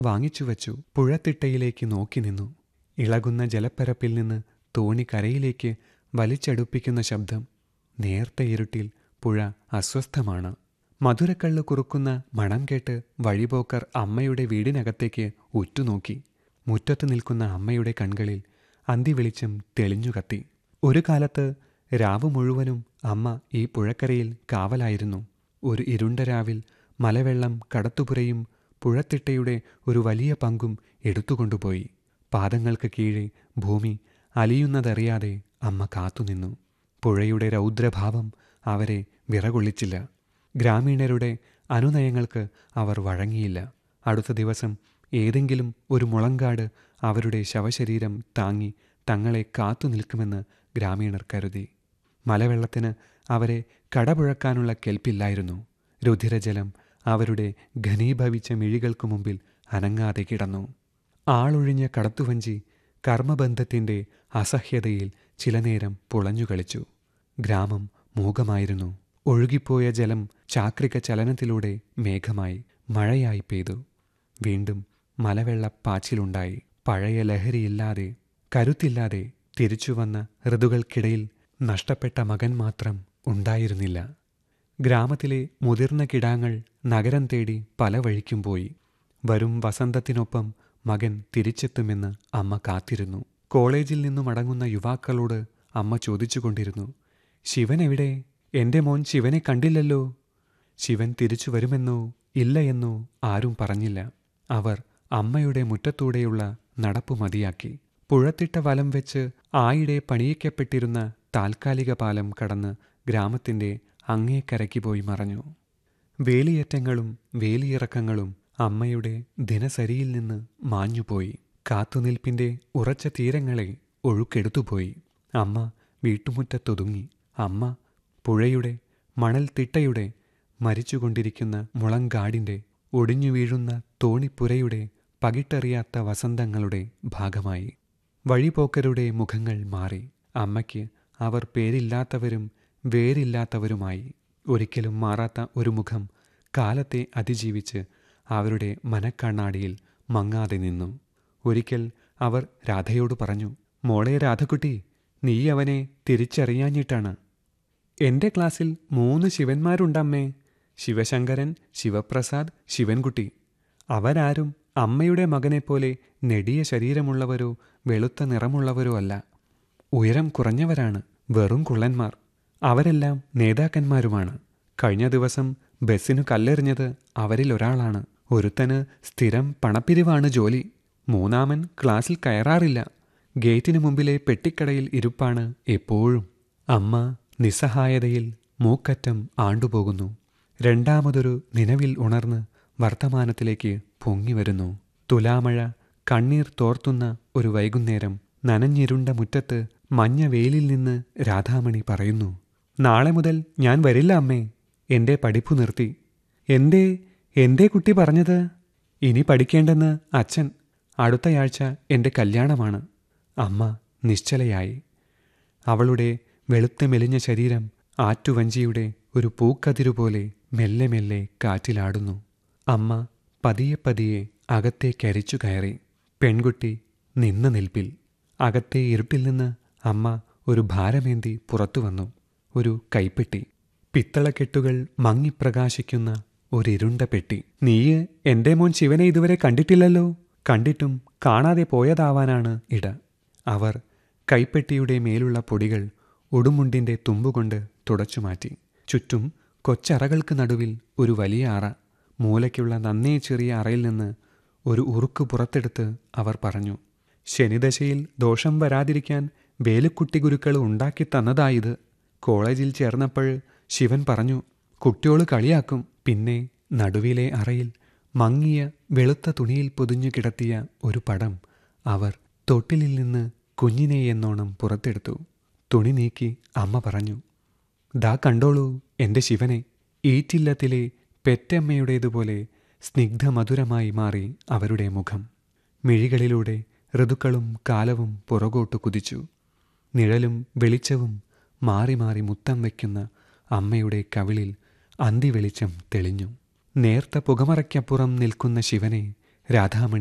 വാങ്ങിച്ചു വച്ചു പുഴത്തിട്ടയിലേക്ക് നോക്കി നിന്നു ഇളകുന്ന ജലപ്പരപ്പിൽ നിന്ന് തോണി കരയിലേക്ക് വലിച്ചടുപ്പിക്കുന്ന ശബ്ദം നേർത്ത ഇരുട്ടിൽ പുഴ അസ്വസ്ഥമാണ് മധുരക്കള്ള് കുറുക്കുന്ന മണം കേട്ട് വഴിപോക്കർ അമ്മയുടെ വീടിനകത്തേക്ക് ഉറ്റുനോക്കി മുറ്റത്ത് നിൽക്കുന്ന അമ്മയുടെ കൺകളിൽ അന്തിവെളിച്ചം തെളിഞ്ഞു കത്തി ഒരു കാലത്ത് രാവ് മുഴുവനും അമ്മ ഈ പുഴക്കരയിൽ കാവലായിരുന്നു ഒരു ഇരുണ്ട രാവിൽ മലവെള്ളം കടത്തുപുരയും പുഴത്തിട്ടയുടെ ഒരു വലിയ പങ്കും എടുത്തുകൊണ്ടുപോയി പാദങ്ങൾക്ക് കീഴെ ഭൂമി അലിയുന്നതറിയാതെ അമ്മ കാത്തുനിന്നു പുഴയുടെ രൗദ്രഭാവം അവരെ വിറകൊള്ളിച്ചില്ല ഗ്രാമീണരുടെ അനുനയങ്ങൾക്ക് അവർ വഴങ്ങിയില്ല അടുത്ത ദിവസം ഏതെങ്കിലും ഒരു മുളങ്കാട് അവരുടെ ശവശരീരം താങ്ങി തങ്ങളെ കാത്തു നിൽക്കുമെന്ന് ഗ്രാമീണർ കരുതി മലവെള്ളത്തിന് അവരെ കടപുഴക്കാനുള്ള കെൽപ്പില്ലായിരുന്നു രുധിരജലം അവരുടെ ഘനീഭവിച്ച മിഴികൾക്കു മുമ്പിൽ അനങ്ങാതെ കിടന്നു ആളൊഴിഞ്ഞ കടത്തുവഞ്ചി കർമ്മബന്ധത്തിൻ്റെ അസഹ്യതയിൽ ചിലനേരം പുളഞ്ഞു കളിച്ചു ഗ്രാമം മൂകമായിരുന്നു ഒഴുകിപ്പോയ ജലം ചാക്രിക ചലനത്തിലൂടെ മേഘമായി മഴയായി പെയ്തു വീണ്ടും മലവെള്ളപ്പാച്ചിലുണ്ടായി പഴയ ലഹരിയില്ലാതെ കരുത്തില്ലാതെ തിരിച്ചുവന്ന ഋതുക്കൾക്കിടയിൽ നഷ്ടപ്പെട്ട മകൻ മാത്രം ഉണ്ടായിരുന്നില്ല ഗ്രാമത്തിലെ മുതിർന്ന കിടാങ്ങൾ നഗരം തേടി പല വഴിക്കും പോയി വരും വസന്തത്തിനൊപ്പം മകൻ തിരിച്ചെത്തുമെന്ന് അമ്മ കാത്തിരുന്നു കോളേജിൽ നിന്നു മടങ്ങുന്ന യുവാക്കളോട് അമ്മ ചോദിച്ചുകൊണ്ടിരുന്നു ശിവൻ എവിടെ എന്റെ മോൻ ശിവനെ കണ്ടില്ലല്ലോ ശിവൻ തിരിച്ചു വരുമെന്നോ ഇല്ല എന്നോ ആരും പറഞ്ഞില്ല അവർ അമ്മയുടെ മുറ്റത്തൂടെയുള്ള നടപ്പു മതിയാക്കി പുഴത്തിട്ട വലം വെച്ച് ആയിടെ പണിയിക്കപ്പെട്ടിരുന്ന താൽക്കാലിക പാലം കടന്ന് ഗ്രാമത്തിന്റെ അങ്ങേക്കരയ്ക്ക് പോയി മറഞ്ഞു വേലിയേറ്റങ്ങളും വേലിയിറക്കങ്ങളും അമ്മയുടെ ദിനസരിയിൽ നിന്ന് മാഞ്ഞുപോയി കാത്തുനിൽപ്പിന്റെ ഉറച്ച തീരങ്ങളെ ഒഴുക്കെടുത്തുപോയി അമ്മ വീട്ടുമുറ്റത്തൊതുങ്ങി അമ്മ പുഴയുടെ മണൽ തിട്ടയുടെ മരിച്ചുകൊണ്ടിരിക്കുന്ന മുളങ്കാടിന്റെ ഒടിഞ്ഞു വീഴുന്ന തോണിപ്പുരയുടെ പകിട്ടറിയാത്ത വസന്തങ്ങളുടെ ഭാഗമായി വഴിപോക്കരുടെ മുഖങ്ങൾ മാറി അമ്മയ്ക്ക് അവർ പേരില്ലാത്തവരും വേരില്ലാത്തവരുമായി ഒരിക്കലും മാറാത്ത ഒരു മുഖം കാലത്തെ അതിജീവിച്ച് അവരുടെ മനക്കണ്ണാടിയിൽ മങ്ങാതെ നിന്നു ഒരിക്കൽ അവർ രാധയോട് പറഞ്ഞു മോളെ രാധക്കുട്ടി നീ അവനെ തിരിച്ചറിയാഞ്ഞിട്ടാണ് എന്റെ ക്ലാസ്സിൽ മൂന്ന് ശിവന്മാരുണ്ടമ്മേ ശിവശങ്കരൻ ശിവപ്രസാദ് ശിവൻകുട്ടി അവരാരും അമ്മയുടെ മകനെപ്പോലെ നെടിയ ശരീരമുള്ളവരോ വെളുത്ത നിറമുള്ളവരോ അല്ല ഉയരം കുറഞ്ഞവരാണ് വെറും കുള്ളന്മാർ അവരെല്ലാം നേതാക്കന്മാരുമാണ് കഴിഞ്ഞ ദിവസം ബസ്സിനു കല്ലെറിഞ്ഞത് അവരിൽ ഒരാളാണ് ഒരുത്തന് സ്ഥിരം പണപ്പിരിവാണ് ജോലി മൂന്നാമൻ ക്ലാസ്സിൽ കയറാറില്ല ഗേറ്റിനു മുമ്പിലെ പെട്ടിക്കടയിൽ ഇരുപ്പാണ് എപ്പോഴും അമ്മ നിസ്സഹായതയിൽ മൂക്കറ്റം ആണ്ടുപോകുന്നു രണ്ടാമതൊരു നിലവിൽ ഉണർന്ന് വർത്തമാനത്തിലേക്ക് പൊങ്ങിവരുന്നു തുലാമഴ കണ്ണീർ തോർത്തുന്ന ഒരു വൈകുന്നേരം നനഞ്ഞിരുണ്ട മുറ്റത്ത് മഞ്ഞ വെയിലിൽ നിന്ന് രാധാമണി പറയുന്നു നാളെ മുതൽ ഞാൻ വരില്ല അമ്മേ എന്റെ പഠിപ്പു നിർത്തി എന്തേ എന്തേ കുട്ടി പറഞ്ഞത് ഇനി പഠിക്കേണ്ടെന്ന് അച്ഛൻ അടുത്തയാഴ്ച എന്റെ കല്യാണമാണ് അമ്മ നിശ്ചലയായി അവളുടെ വെളുത്ത മെലിഞ്ഞ ശരീരം ആറ്റുവഞ്ചിയുടെ ഒരു പൂക്കതിരുപോലെ മെല്ലെ മെല്ലെ കാറ്റിലാടുന്നു അമ്മ പതിയെ പതിയെ അകത്തേക്കരിച്ചു കയറി പെൺകുട്ടി നിന്ന നിൽപ്പിൽ അകത്തെ ഇരുട്ടിൽ നിന്ന് അമ്മ ഒരു ഭാരമേന്തി പുറത്തു വന്നു ഒരു കൈപ്പെട്ടി പിത്തളക്കെട്ടുകൾ മങ്ങിപ്രകാശിക്കുന്ന ഒരിരുണ്ട പെട്ടി നീയ് എന്റെ മോൻ ശിവനെ ഇതുവരെ കണ്ടിട്ടില്ലല്ലോ കണ്ടിട്ടും കാണാതെ പോയതാവാനാണ് ഇട അവർ കൈപ്പെട്ടിയുടെ മേലുള്ള പൊടികൾ ഉടുമുണ്ടിന്റെ തുമ്പുകൊണ്ട് തുടച്ചുമാറ്റി ചുറ്റും കൊച്ചറകൾക്ക് നടുവിൽ ഒരു വലിയ അറ മൂലയ്ക്കുള്ള നന്നേ ചെറിയ അറയിൽ നിന്ന് ഒരു ഉറുക്ക് പുറത്തെടുത്ത് അവർ പറഞ്ഞു ശനിദശയിൽ ദോഷം വരാതിരിക്കാൻ വേലുക്കുട്ടി ഗുരുക്കൾ ഉണ്ടാക്കി തന്നതായത് കോളേജിൽ ചേർന്നപ്പോൾ ശിവൻ പറഞ്ഞു കുട്ടിയോള് കളിയാക്കും പിന്നെ നടുവിലെ അറയിൽ മങ്ങിയ വെളുത്ത തുണിയിൽ പൊതിഞ്ഞു കിടത്തിയ ഒരു പടം അവർ തൊട്ടിലിൽ നിന്ന് കുഞ്ഞിനെ എന്നോണം പുറത്തെടുത്തു തുണി നീക്കി അമ്മ പറഞ്ഞു ദാ കണ്ടോളൂ എൻ്റെ ശിവനെ ഈറ്റില്ലത്തിലെ പെറ്റമ്മയുടേതുപോലെ സ്നിഗ്ധമധുരമായി മാറി അവരുടെ മുഖം മിഴികളിലൂടെ ഋതുക്കളും കാലവും പുറകോട്ടു കുതിച്ചു നിഴലും വെളിച്ചവും മാറി മാറി മുത്തം വയ്ക്കുന്ന അമ്മയുടെ കവിളിൽ അന്തിവെളിച്ചം തെളിഞ്ഞു നേർത്ത പുകമറയ്ക്കപ്പുറം നിൽക്കുന്ന ശിവനെ രാധാമണി